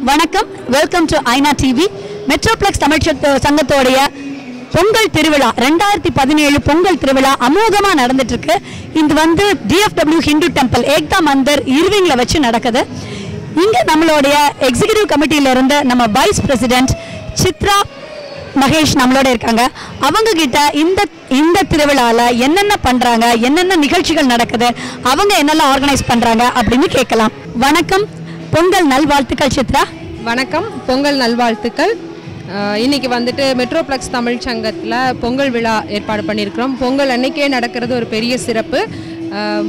வணக்கம் welcome to ஐநா TV metroplex Tamil சத்த- சங்கத்தோடைய பொங்கல் திருவிழா ரெண்டாயிரத்தி பதினேழு பொங்கல் திருவிழா அமோகமா நடந்துட்டு இருக்கு இது வந்து டிஎஃப்டபிள்யூ ஹிந்து டெம்பிள் ஏக்தா மந்தர் இருவிங்ல வச்சு நடக்குது இங்க நம்மளுடைய எக்ஸிகியூட்டிவ் கமிட்டியில இருந்து நம்ம வைஸ் பிரசிடென்ட் சித்ரா மகேஷ் நம்மளோட இருக்காங்க அவங்க கிட்ட இந்த இந்த திருவிழால என்னென்ன பண்றாங்க என்னென்ன நிகழ்ச்சிகள் நடக்குது அவங்க என்னெல்லாம் ஆர்கனைஸ் பண்றாங்க அப்படின்னு கேட்கலாம் வணக்கம் பொங்கல் நல்வாழ்த்துக்கள் சித்ரா வணக்கம் பொங்கல் நல்வாழ்த்துக்கள் அஹ், இன்னைக்கு வந்துட்டு மெட்ரோப்ளெக்ஸ் தமிழ் சங்கத்தில் பொங்கல் விழா ஏற்பாடு பண்ணியிருக்கிறோம் பொங்கல் அன்னைக்கே நடக்கிறது ஒரு பெரிய சிறப்பு அம்,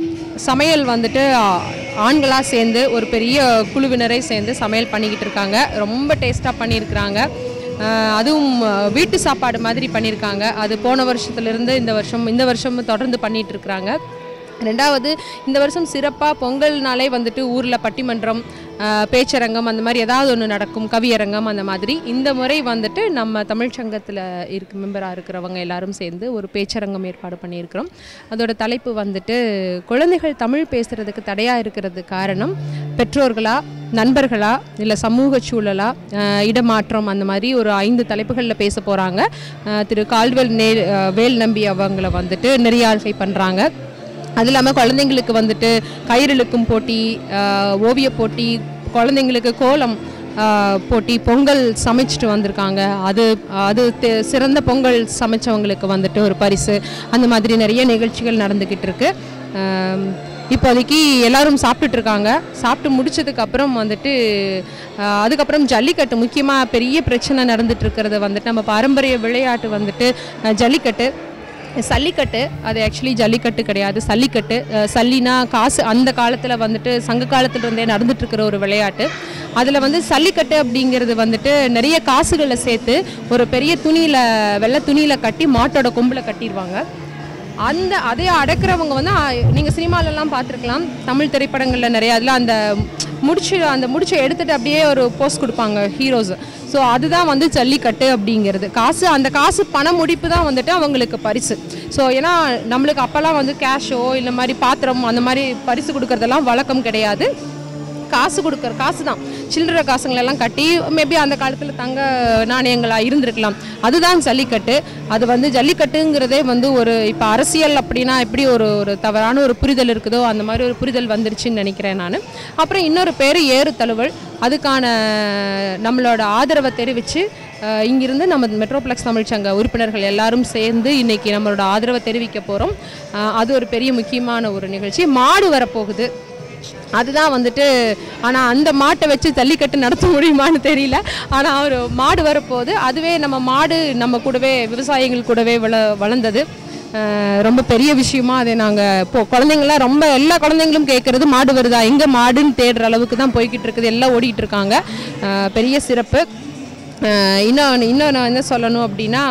சமையல் வந்துட்டு ஆண்களாக சேர்ந்து ஒரு பெரிய குழுவினரை சேர்ந்து சமையல் பண்ணிக்கிட்டு இருக்காங்க ரொம்ப டேஸ்ட்டாக பண்ணியிருக்கிறாங்க அஹ், அதுவும் அஹ், வீட்டு சாப்பாடு மாதிரி பண்ணியிருக்காங்க அது போன வருஷத்துலேருந்து இந்த வருஷம் இந்த வருஷமும் தொடர்ந்து பண்ணிட்டு இருக்கிறாங்க ரெண்டாவது இந்த வருஷம் சிறப்பாக பொங்கல்னாலே வந்துட்டு ஊரில் பட்டிமன்றம் ஆஹ், பேச்சரங்கம் அந்த மாதிரி ஏதாவது ஒன்று நடக்கும் கவியரங்கம் அந்த மாதிரி இந்த முறை வந்துட்டு நம்ம தமிழ் சங்கத்தில் இருக்க மெம்பராக இருக்கிறவங்க எல்லாரும் சேர்ந்து ஒரு பேச்சரங்கம் ஏற்பாடு பண்ணியிருக்கிறோம் அதோட தலைப்பு வந்துட்டு குழந்தைகள் தமிழ் பேசுகிறதுக்கு தடையாக இருக்கிறது காரணம் பெற்றோர்களா நண்பர்களா இல்லை சமூக சூழலா ஆஹ், இடமாற்றம் அந்த மாதிரி ஒரு ஐந்து தலைப்புகளில் பேச போகிறாங்க திரு கால்வெல் நே ஆஹ், வேல் நம்பி அவங்கள வந்துட்டு நெறியாழ்கை பண்ணுறாங்க அது இல்லாமல் குழந்தைங்களுக்கு வந்துட்டு கயிறிழுக்கும் போட்டி ஆஹ், ஓவியப் போட்டி குழந்தைங்களுக்கு கோலம் ஆஹ், போட்டி பொங்கல் சமைச்சிட்டு வந்திருக்காங்க அது அது தெ- சிறந்த பொங்கல் சமைச்சவங்களுக்கு வந்துட்டு ஒரு பரிசு அந்த மாதிரி நிறைய நிகழ்ச்சிகள் நடந்துக்கிட்டு இருக்கு ஆம், இப்போதைக்கு எல்லாரும் சாப்பிட்டுட்டு இருக்காங்க சாப்பிட்டு முடிச்சதுக்கு அப்புறம் வந்துட்டு ஆஹ், அதுக்கப்புறம் ஜல்லிக்கட்டு முக்கியமாக பெரிய பிரச்சனை நடந்துட்டு இருக்கிறது வந்துட்டு நம்ம பாரம்பரிய விளையாட்டு வந்துட்டு ஆஹ், ஜல்லிக்கட்டு சல்லிக்கட்டு அது ஆக்சுவலி ஜல்லிக்கட்டு கிடையாது சல்லிக்கட்டு அஹ் சல்லினா காசு அந்த காலத்தில் வந்துட்டு சங்க காலத்துல இருந்தே நடந்துட்டு இருக்கிற ஒரு விளையாட்டு அதில் வந்து சல்லிக்கட்டு அப்படிங்கிறது வந்துட்டு நிறைய காசுகளை சேர்த்து ஒரு பெரிய துணியில் வெள்ளை துணியில் கட்டி மாட்டோட கொம்பில் கட்டிடுவாங்க அந்த அதை அடக்கிறவங்க வந்து நீங்கள் சினிமாலெல்லாம் பார்த்துருக்கலாம் தமிழ் திரைப்படங்களில் நிறைய அதில் அந்த முடிச்சு அந்த முடிச்சை எடுத்துட்டு அப்படியே ஒரு போஸ்ட் கொடுப்பாங்க ஹீரோஸ் ஸோ அதுதான் வந்து ஜல்லிக்கட்டு அப்படிங்கிறது காசு அந்த காசு பண முடிப்பு தான் வந்துட்டு அவங்களுக்கு பரிசு ஸோ ஏன்னா நம்மளுக்கு அப்போல்லாம் வந்து கேஷோ இல்லை மாதிரி பாத்திரம் அந்த மாதிரி பரிசு கொடுக்கறதெல்லாம் வழக்கம் கிடையாது காசு கொடுக்குற காசு தான் சில்லறை காசுங்களெல்லாம் கட்டி மேபி அந்த காலத்தில் தங்க நாணயங்களாக இருந்திருக்கலாம் அதுதான் ஜல்லிக்கட்டு அது வந்து ஜல்லிக்கட்டுங்கிறதே வந்து ஒரு இப்போ அரசியல் அப்படின்னா எப்படி ஒரு ஒரு தவறான ஒரு புரிதல் இருக்குதோ அந்த மாதிரி ஒரு புரிதல் வந்துருச்சுன்னு நினைக்கிறேன் நான் அப்புறம் இன்னொரு பேர் ஏறு தழுவல் அதுக்கான நம்மளோட ஆதரவை தெரிவித்து அஹ் இங்கிருந்து நம்ம மெட்ரோப்ளெக்ஸ் தமிழ் சங்க உறுப்பினர்கள் எல்லாரும் சேர்ந்து இன்னைக்கு நம்மளோட ஆதரவை தெரிவிக்க போகிறோம் அது ஒரு பெரிய முக்கியமான ஒரு நிகழ்ச்சி மாடு வரப்போகுது அதுதான் வந்துட்டு ஆனால் அந்த மாட்டை வச்சு ஜல்லிக்கட்டு நடத்த முடியுமான்னு தெரியல ஆனால் ஒரு மாடு வரப்போகுது அதுவே நம்ம மாடு நம்ம கூடவே விவசாயிகள் கூடவே வள வளர்ந்தது அஹ் ரொம்ப பெரிய விஷயமா அதை நாங்கள் இப்போ குழந்தைங்களாம் ரொம்ப எல்லா குழந்தைங்களும் கேட்குறது மாடு வருதா எங்கே மாடுன்னு தேடுற அளவுக்கு தான் போய்கிட்டு இருக்குது எல்லாம் ஓடிட்டு இருக்காங்க அஹ் பெரிய சிறப்பு அஹ் இன்னொன்று இன்னொன்று என்ன சொல்லணும் அப்படின்னா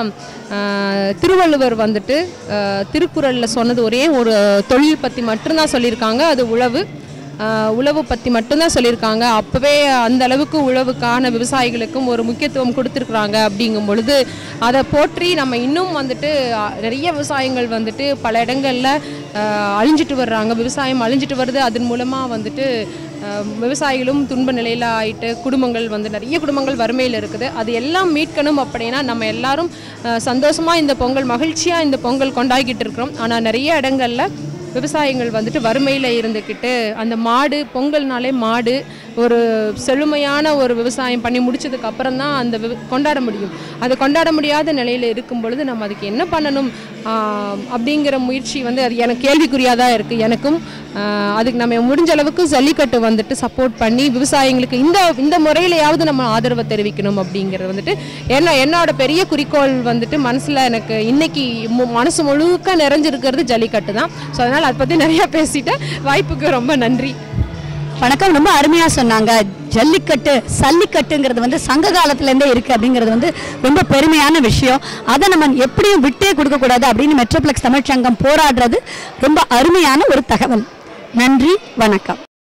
அஹ் திருவள்ளுவர் வந்துட்டு அஹ் திருக்குறளில் சொன்னது ஒரே ஒரு தொழில் பற்றி மட்டும்தான் சொல்லியிருக்காங்க அது உழவு அஹ் உழவு பற்றி மட்டும்தான் சொல்லியிருக்காங்க அப்போவே அந்த அளவுக்கு உழவுக்கான விவசாயிகளுக்கும் ஒரு முக்கியத்துவம் கொடுத்துருக்குறாங்க அப்படிங்கும் பொழுது அதை போற்றி நம்ம இன்னும் வந்துட்டு அஹ், நிறைய விவசாயங்கள் வந்துட்டு பல இடங்களில் அழிஞ்சிட்டு வர்றாங்க விவசாயம் அழிஞ்சிட்டு வருது அதன் மூலமாக வந்துட்டு அஹ், விவசாயிகளும் துன்ப நிலையில் ஆயிட்டு குடும்பங்கள் வந்து நிறைய குடும்பங்கள் வறுமையில் இருக்குது அது எல்லாம் மீட்கணும் அப்படின்னா நம்ம எல்லாரும் அஹ், சந்தோஷமா இந்த பொங்கல் மகிழ்ச்சியா இந்த பொங்கல் கொண்டாடிக்கிட்டு இருக்கிறோம் ஆனால் நிறைய இடங்கள்ல விவசாயிகள் வந்துட்டு வறுமையில் இருந்துக்கிட்டு அந்த மாடு பொங்கல்னாலே மாடு ஒரு செழுமையான ஒரு விவசாயம் பண்ணி முடிச்சதுக்கு அப்புறம் தான் அந்த விவ- கொண்டாட முடியும் அது கொண்டாட முடியாத நிலையில் இருக்கும் பொழுது நம்ம அதுக்கு என்ன பண்ணணும் ஆஹ், அப்படிங்கிற முயற்சி வந்து அது எனக்கு கேள்விக்குறியாக தான் இருக்குது எனக்கும் ஆஹ், அதுக்கு நம்ம முடிஞ்ச அளவுக்கு ஜல்லிக்கட்டு வந்துட்டு சப்போர்ட் பண்ணி விவசாயிங்களுக்கு இந்த இந்த முறையிலையாவது நம்ம ஆதரவை தெரிவிக்கணும் அப்படிங்கிறது வந்துட்டு என்ன என்னோட பெரிய குறிக்கோள் வந்துட்டு மனசில் எனக்கு இன்னைக்கு மு- மனசு முழுக்க நிறைஞ்சிருக்கிறது ஜல்லிக்கட்டு தான் ஸோ அதனால் அதை பற்றி நிறையா பேசிட்டேன் வாய்ப்புக்கு ரொம்ப நன்றி வணக்கம் ரொம்ப அருமையா சொன்னாங்க ஜல்லிக்கட்டு சல்லிக்கட்டுங்கிறது வந்து சங்க காலத்துல இருந்தே இருக்கு அப்படிங்கிறது வந்து ரொம்ப பெருமையான விஷயம் அதை நம்ம எப்படியும் விட்டே கொடுக்க கூடாது அப்படின்னு மெட்ரோப்ளெக்ஸ் தமிழ் சங்கம் போராடுறது ரொம்ப அருமையான ஒரு தகவல் நன்றி வணக்கம்